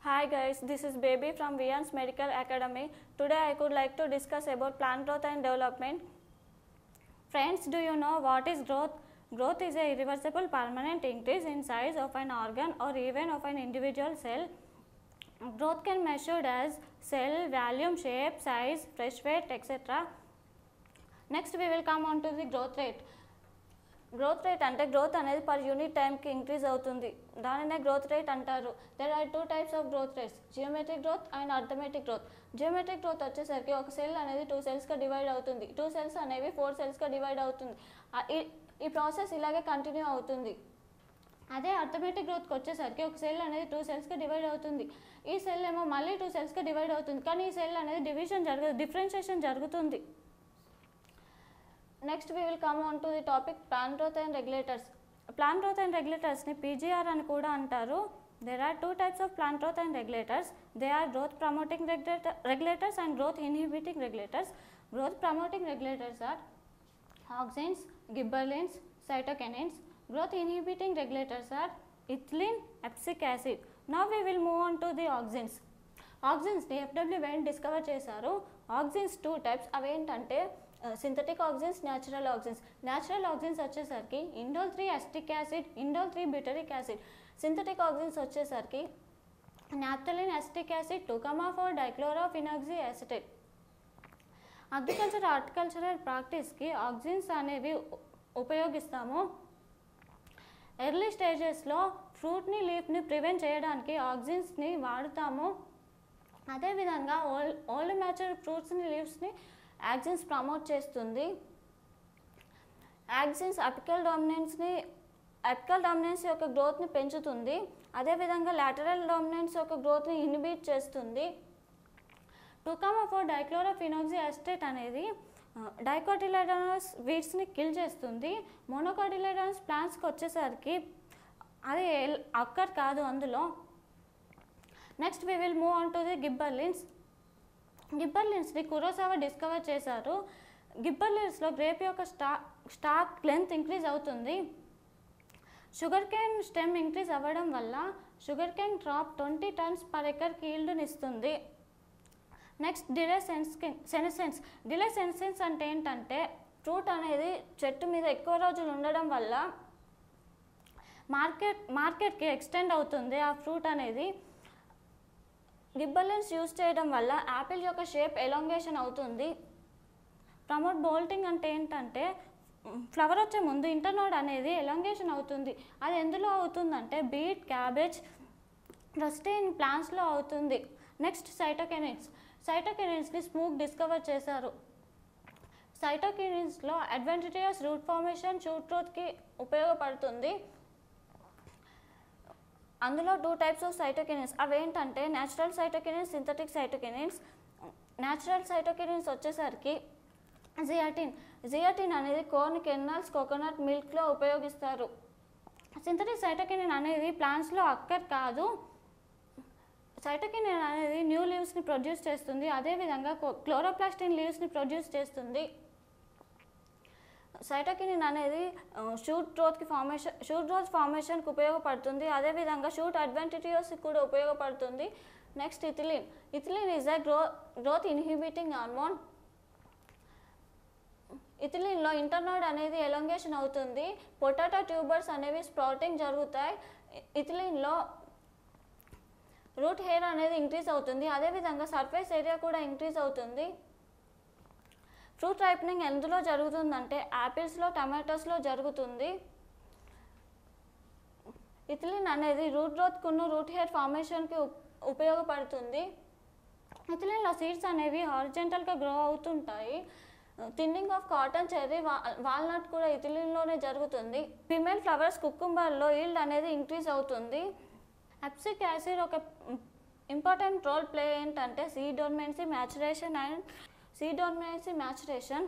Hi guys, this is Baby from Vians Medical Academy. Today I could like to discuss about plant growth and development. Friends, do you know what is growth? Growth is a irreversible permanent increase in size of an organ or even of an individual cell. Growth can measured as cell volume, shape, size, fresh weight, etc. Next we will come on to the growth rate. Growth rate అంటే growth అనేది per unit టైంకి increase అవుతుంది దానినే growth rate అంటారు there are two types of growth rates geometric growth and arithmetic growth geometric growth వచ్చేసరికి ఒక cell అనేది two సెల్స్గా డివైడ్ అవుతుంది టూ సెల్స్ అనేవి ఫోర్ సెల్స్గా డివైడ్ అవుతుంది ఆ- ఈ- ఈ ప్రాసెస్ ఇలాగే కంటిన్యూ అవుతుంది అదే అర్థమెటిక్ గ్రోత్కి వచ్చేసరికి ఒక సెల్ అనేది టూ సెల్స్గా డివైడ్ అవుతుంది ఈ సెల్ ఏమో మళ్ళీ టూ సెల్స్గా డివైడ్ అవుతుంది కానీ ఈ సెల్ అనేది డివిజన్ జరగదు డిఫరెన్షియేషన్ జరుగుతుంది next we will come on to the topic plant growth and regulators plant growth and రెగ్యులేటర్స్ని పీజీఆర్ అని కూడా అంటారు there are two types of plant growth and regulators they are growth promoting regulator regulators and growth inhibiting regulators growth promoting regulators are auxins gibberellins cytokinins growth inhibiting regulators are ethylene abscisic acid now we will move on to the auxins ఆక్సిన్స్ని FW Went discover చేశారు auxins two types అవేంటంటే synthetic auxins natural auxins natural auxins వచ్చేసరికి indole three acetic acid indole three butyric acid synthetic auxins వచ్చేసరికి naphthalene acetic acid two comma four dichlorophenoxy acetate agriculture horticultural ప్రాక్టీస్కి auxins అనేవి ఉ- ఉపయోగిస్తాము early స్టేజెస్లో ఫ్రూట్ని లీఫ్ని prevent చేయడానికి ఆక్సిన్స్ని వాడుతాము అదేవిధంగా ఓల్డ్ ఓల్డ్ మ్యాచర్ ఫ్రూట్స్ని లీవ్స్ని యాక్సిన్స్ ప్రమోట్ చేస్తుంది యాక్సిన్స్ అపికల్ డామినెన్స్ని అపికల్ డామినెన్స్ యొక్క గ్రోత్ని పెంచుతుంది అదేవిధంగా లాటరల్ డామినెన్స్ యొక్క గ్రోత్ని ఇన్హిబిట్ చేస్తుంది టూకామోఫోర్ డైక్లోరోఫినాక్సీ అస్టేట్ అనేది డైకోటిలైడానస్ వీడ్స్ని కిల్ చేస్తుంది మోనోకాటిలైడానస్ ప్లాంట్స్కి వచ్చేసరికి అది అక్కర్ కాదు అందులో next we will move on to the gibberellins గిబ్బర్లిన్స్ని కురోసావా డిస్కవర్ చేశారు గిబ్బర్లిన్స్లో గ్రేప్ యొక్క స్టా స్టాక్ లెంత్ ఇంక్రీజ్ అవుతుంది షుగర్ కేన్ స్టెమ్ ఇంక్రీజ్ అవ్వడం వల్ల sugarcane crop twenty tons per ఎకర్కి ఈల్డ్ని ఇస్తుంది next delay sense senescence delay senescence అంటే ఏంటంటే ఫ్రూట్ అనేది చెట్టు మీద ఎక్కువ రోజులు ఉండడం వల్ల మార్కెట్ మార్కెట్కి ఎక్స్టెండ్ అవుతుంది ఆ ఫ్రూట్ అనేది గిబ్బర్లెన్స్ యూస్ చేయడం వల్ల యాపిల్ యొక్క షేప్ ఎలాంగేషన్ అవుతుంది ప్రమోట్ బోల్టింగ్ అంటే ఏంటంటే ఫ్లవర్ వచ్చే ముందు ఇంటర్నోడ్ అనేది ఎలాంగేషన్ అవుతుంది అది ఎందులో అవుతుందంటే బీట్ క్యాబేజ్ రస్టైన్ ప్లాంట్స్లో అవుతుంది నెక్స్ట్ సైటోకెనిన్స్ సైటోకెనిన్స్ని స్మూక్ డిస్కవర్ చేశారు సైటోకెనిన్స్లో అడ్వాంటేజియస్ రూట్ ఫార్మేషన్ షూట్ గ్రోత్కి ఉపయోగపడుతుంది అందులో టూ టైప్స్ ఆఫ్ సైటోకెనిన్స్ అవి ఏంటంటే natural cytokinins synthetic cytokinins natural cytokinins వచ్చేసరికి జియాటిన్ జియాటిన్ అనేది కోర్న్ కెర్నల్స్ కోకోనట్ మిల్క్లో ఉపయోగిస్తారు సింథటిక్ సైటోకెనిన్ అనేది ప్లాంట్స్లో అక్కర్ కాదు సైటోకెనిన్ అనేది న్యూ లీవ్స్ని ప్రొడ్యూస్ చేస్తుంది అదేవిధంగా క్లోరోప్లాస్టిన్ లీవ్స్ని ప్రొడ్యూస్ చేస్తుంది సైటోకినిన్ అనేది షూట్ గ్రోత్కి ఫార్మేషన్ షూట్ గ్రోత్ ఫార్మేషన్కి ఉపయోగపడుతుంది అదేవిధంగా షూట్ అడ్వాంటేజియస్కి కూడా ఉపయోగపడుతుంది next ethylene ethylene is a grow growth inhibiting hormone ఇథిలిన్లో ఇంటర్నోడ్ అనేది ఎలాంగేషన్ అవుతుంది పొటాటో ట్యూబర్స్ అనేవి స్ప్రౌటింగ్ జరుగుతాయి ఇథిలిన్లో రూట్ హెయిర్ అనేది ఇంక్రీజ్ అవుతుంది అదేవిధంగా సర్ఫేస్ ఏరియా కూడా ఇంక్రీజ్ అవుతుంది ఫ్రూట్ రైపనింగ్ ఎందులో జరుగుతుందంటే యాపిల్స్లో టమాటోస్లో జరుగుతుంది ఇథిలిన్ అనేది రూట్ గ్రోత్కును రూట్ హెయిర్ ఫార్మేషన్కి ఉప్- ఉపయోగపడుతుంది ఇథిలిన్లో సీడ్స్ అనేవి హారిజెంటల్గా గ్రో అవుతుంటాయి thinning of cotton cherry walnut కూడా ఇథిలిన్లోనే జరుగుతుంది ఫిమేల్ ఫ్లవర్స్ కుక్కుంబర్లో ఈల్డ్ అనేది ఇంక్రీజ్ అవుతుంది అప్సిక్ యాసిడ్ ఒక ఇంపార్టెంట్ రోల్ ప్లే ఏంటంటే seed dormancy maturation and seed dormancy maturation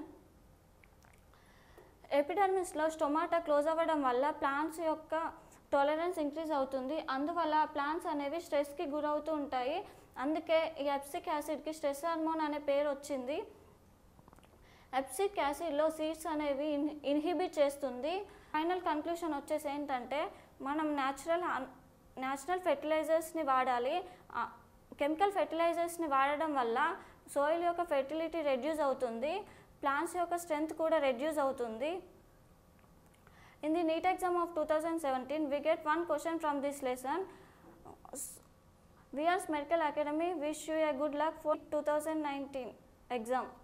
ఎపిడర్మిస్లో స్టొమాటా క్లోజ్ అవ్వడం వల్ల ప్లాంట్స్ యొక్క టాలరెన్స్ ఇంక్రీజ్ అవుతుంది అందువల్ల ప్లాంట్స్ అనేవి స్ట్రెస్కి గురవుతూ ఉంటాయి అందుకే ఈ ఎప్సిక్ యాసిడ్కి స్ట్రెస్ హార్మోన్ అనే పేరు వచ్చింది ఎప్సిక్ యాసిడ్లో సీడ్స్ అనేవి ఇన్ ఇన్హిబిట్ చేస్తుంది ఫైనల్ కన్క్లూషన్ వచ్చేసి ఏంటంటే మనం న్యాచురల్ న్యాచురల్ ఫెర్టిలైజర్స్ని వాడాలి కెమికల్ ఫెర్టిలైజర్స్ని వాడడం వల్ల సోయిల్ యొక్క ఫెర్టిలిటీ రెడ్యూస్ అవుతుంది ప్లాంట్స్ యొక్క స్ట్రెంగ్త్ కూడా రెడ్యూస్ అవుతుంది in the NEET exam of two thousand seventeen we get one question from this lesson VR's medical academy wish you a good luck for two thousand nineteen exam